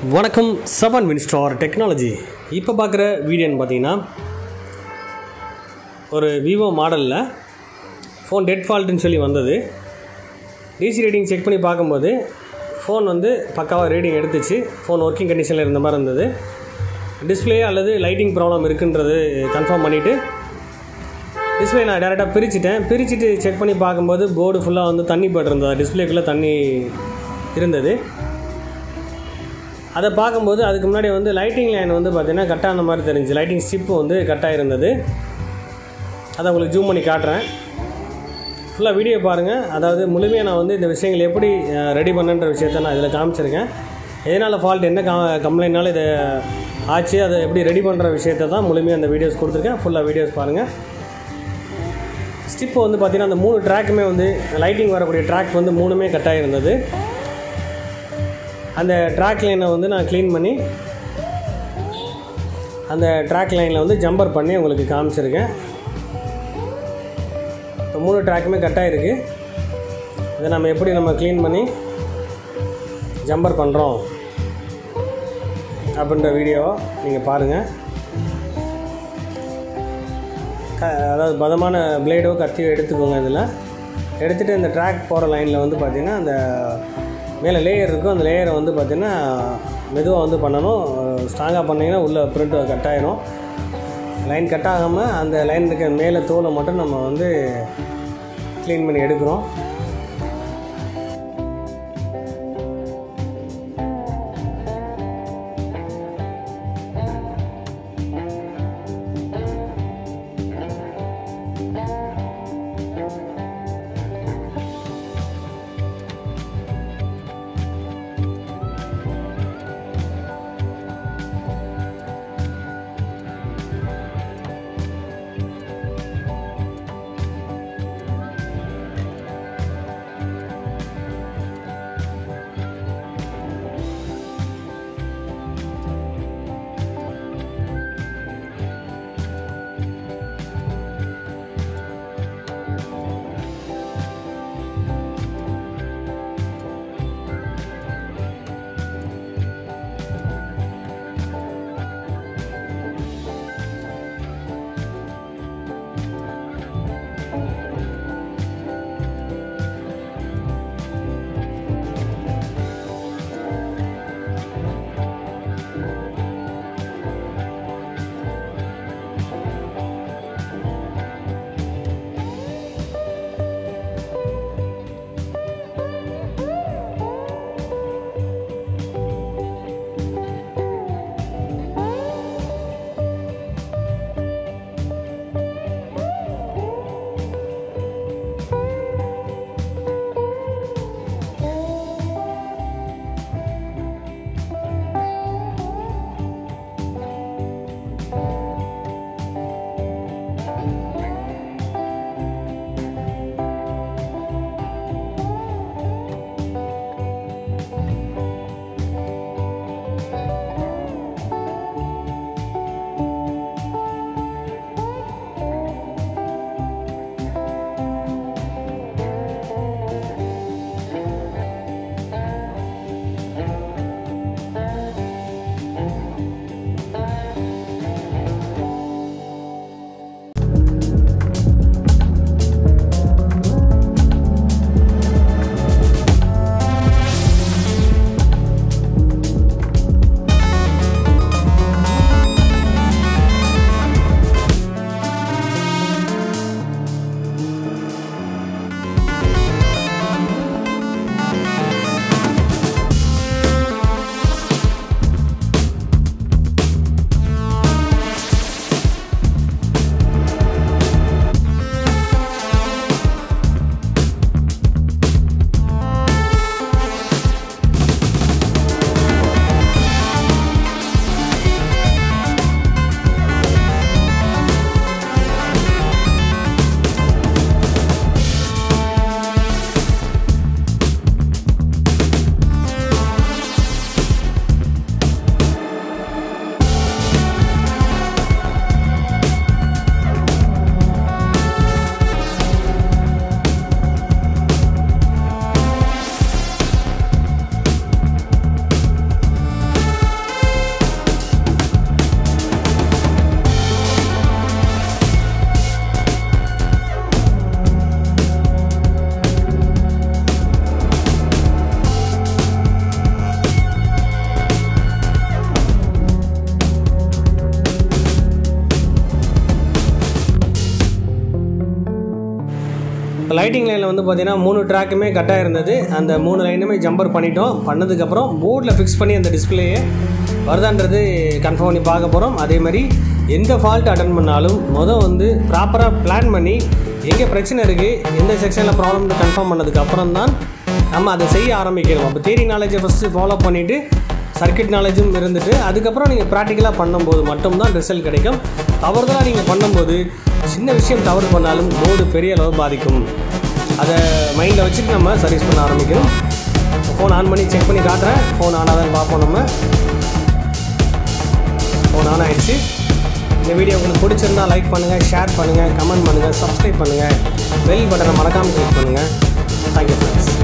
வணக்கம் seven Winstar technology இப்போ பார்க்குற வீடியோன்னு பார்த்தீங்கன்னா ஒரு விவோ மாடலில் ஃபோன் டெட் ஃபால்ட்டுன்னு சொல்லி வந்தது டிசி ரீடிங் செக் பண்ணி பார்க்கும்போது ஃபோன் வந்து பக்காவாக ரீடிங் எடுத்துச்சு ஃபோன் ஒர்க்கிங் கண்டிஷனில் இருந்த மாதிரி இருந்தது டிஸ்பிளே அல்லது லைட்டிங் ப்ராப்ளம் இருக்குன்றது கன்ஃபார்ம் பண்ணிவிட்டு டிஸ்பிளே நான் டேரெக்டாக பிரிச்சுட்டேன் பிரிச்சுட்டு செக் பண்ணி பார்க்கும்போது போர்டு ஃபுல்லாக வந்து தண்ணி பட்டிருந்தது டிஸ்பிளேக்குள்ளே தண்ணி இருந்தது அதை பார்க்கும்போது அதுக்கு முன்னாடி வந்து லைட்டிங் லைன் வந்து பார்த்திங்கன்னா கட்டான மாதிரி தெரிஞ்சு லைட்டிங் ஸ்டிப்பு வந்து கட்டாக இருந்தது அதை உங்களுக்கு ஜூம் பண்ணி காட்டுறேன் ஃபுல்லாக வீடியோ பாருங்கள் அதாவது முழுமையாக நான் வந்து இந்த விஷயங்கள் எப்படி ரெடி பண்ணுன்ற விஷயத்த நான் இதில் காமிச்சிருக்கேன் எதனால் ஃபால்ட் என்ன கா கம்ப்ளைண்ட்னால இதை ஆச்சு அதை எப்படி ரெடி பண்ணுற விஷயத்தை தான் முழுமையாக அந்த வீடியோஸ் கொடுத்துருக்கேன் ஃபுல்லாக வீடியோஸ் பாருங்கள் ஸ்டிப்பு வந்து பார்த்திங்கன்னா அந்த மூணு ட்ராக்குமே வந்து லைட்டிங் வரக்கூடிய ட்ராக் வந்து மூணுமே கட்டாக இருந்தது அந்த ட்ராக் லைனை வந்து நான் க்ளீன் பண்ணி அந்த ட்ராக் லைனில் வந்து ஜம்பர் பண்ணி உங்களுக்கு காமிச்சிருக்கேன் இப்போ மூணு ட்ராக்குமே கட்டாக இருக்குது இதை நம்ம எப்படி நம்ம க்ளீன் பண்ணி ஜம்பர் பண்ணுறோம் அப்படின்ற வீடியோவை நீங்கள் பாருங்கள் க அதாவது பதமான பிளேடோ கத்தியோ எடுத்துக்கோங்க இதில் எடுத்துகிட்டு இந்த ட்ராக் போகிற லைனில் வந்து பார்த்திங்கன்னா அந்த மேலே லேயர் இருக்கும் அந்த லேயரை வந்து பார்த்திங்கன்னா மெதுவாக வந்து பண்ணணும் ஸ்ட்ராங்காக பண்ணிங்கன்னா உள்ளே பிரிண்ட் கட் ஆயிரும் லைன் கட் ஆகாமல் அந்த லைன் இருக்க மேலே தோலை மட்டும் நம்ம வந்து க்ளீன் பண்ணி எடுக்கிறோம் லைட்டிங் லைனில் வந்து பார்த்தீங்கன்னா மூணு ட்ராக்குமே கட்டாக இருந்தது அந்த மூணு லைனுமே ஜம்பர் பண்ணிட்டோம் பண்ணதுக்கப்புறம் போர்டில் ஃபிக்ஸ் பண்ணி அந்த டிஸ்பிளேயே வருதான்றது கன்ஃபார்ம் பண்ணி பார்க்க போகிறோம் அதே மாதிரி எந்த ஃபால்ட் அட்டன் பண்ணாலும் மொதல் வந்து ப்ராப்பராக பிளான் பண்ணி எங்கே பிரச்சனை இருக்குது எந்த செக்ஷனில் ப்ராப்ளம் கன்ஃபார்ம் பண்ணதுக்கு அப்புறம் தான் நம்ம அதை செய்ய ஆரம்பிக்கணும் அப்போ தியரி நாலேஜை ஃபஸ்ட்டு ஃபாலோ பண்ணிவிட்டு சர்க்கிட் நாலேஜும் இருந்துட்டு அதுக்கப்புறம் நீங்கள் ப்ராக்டிக்கலாக பண்ணும்போது மட்டும்தான் ரிசல்ட் கிடைக்கும் தவறுதலாக நீங்கள் பண்ணும்போது சின்ன விஷயம் தவறு பண்ணாலும் போர்டு பெரிய அளவு பாதிக்கும் அதை மைண்டில் வச்சுட்டு நம்ம சர்வீஸ் பண்ண ஆரம்பிக்கணும் ஃபோன் ஆன் பண்ணி செக் பண்ணி காட்டுறேன் ஃபோன் ஆனாதான் பார்ப்போம் நம்ம ஃபோன் ஆன் ஆயிடுச்சு இந்த வீடியோ உங்களுக்கு பிடிச்சிருந்தா லைக் பண்ணுங்கள் ஷேர் பண்ணுங்கள் கமெண்ட் பண்ணுங்கள் சப்ஸ்கிரைப் பண்ணுங்கள் பெல் பட்டனை மறக்காமல் கிளிக் பண்ணுங்கள் தேங்க்யூ ஃப்ரெண்ட்ஸ்